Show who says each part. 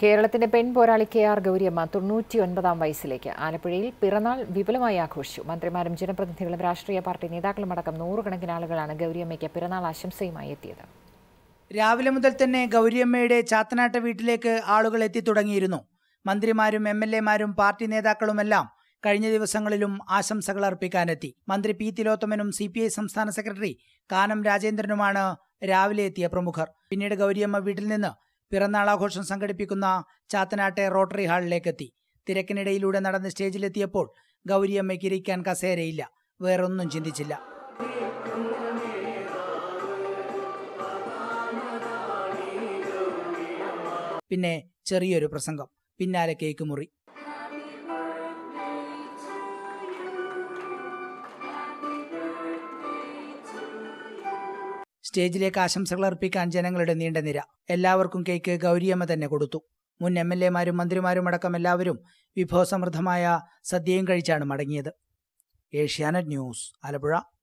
Speaker 1: കേരളത്തിന്റെ പെൺ പോരാളി കെ ആർ ഗൗരിയമ്മ തൊണ്ണൂറ്റിയൊൻപതാം വയസ്സിലേക്ക് ആലപ്പുഴയിൽ പിറന്നാൾ വിപുലമായി ആഘോഷിച്ചു മന്ത്രിമാരും ജനപ്രതിനിധികളും രാഷ്ട്രീയ പാർട്ടി നേതാക്കളുമടക്കം നൂറുകണക്കിന് ആളുകളാണ് ഗൗരിയമ്മയ്ക്ക് പിറന്നാൾ ആശംസയുമായി എത്തിയത്
Speaker 2: രാവിലെ മുതൽ തന്നെ ഗൗരിയമ്മയുടെ ചാത്തനാട്ട വീട്ടിലേക്ക് ആളുകൾ എത്തിത്തുടങ്ങിയിരുന്നു മന്ത്രിമാരും എം എൽ എമാരും പാർട്ടി നേതാക്കളുമെല്ലാം കഴിഞ്ഞ ദിവസങ്ങളിലും ആശംസകൾ അർപ്പിക്കാനെത്തി മന്ത്രി പി തിലോത്തമനും സി പി ഐ സംസ്ഥാന സെക്രട്ടറി കാനം രാജേന്ദ്രനുമാണ് രാവിലെ എത്തിയ പ്രമുഖർ പിന്നീട് ഗൗരിയമ്മ വീട്ടിൽ നിന്ന് പിറന്നാൾ ആഘോഷം സംഘടിപ്പിക്കുന്ന ചാത്തനാട്ടെ റോട്ടറി ഹാളിലേക്കെത്തി തിരക്കിനിടയിലൂടെ നടന്ന് സ്റ്റേജിലെത്തിയപ്പോൾ ഗൗരിയമ്മയ്ക്ക് ഇരിക്കാൻ കസേരയില്ല വേറൊന്നും ചിന്തിച്ചില്ല പിന്നെ ചെറിയൊരു പ്രസംഗം പിന്നാലെ കേക്ക് മുറി സ്റ്റേജിലേക്ക് ആശംസകൾ അർപ്പിക്കാൻ ജനങ്ങളുടെ നീണ്ട നിര എല്ലാവർക്കും കേക്ക് ഗൗരിയമ്മ തന്നെ കൊടുത്തു മുൻ എം എൽ എമാരും മന്ത്രിമാരും അടക്കം എല്ലാവരും വിഭവസമൃദ്ധമായ സദ്യയും കഴിച്ചാണ് മടങ്ങിയത് ഏഷ്യാനെറ്റ് ന്യൂസ് ആലപ്പുഴ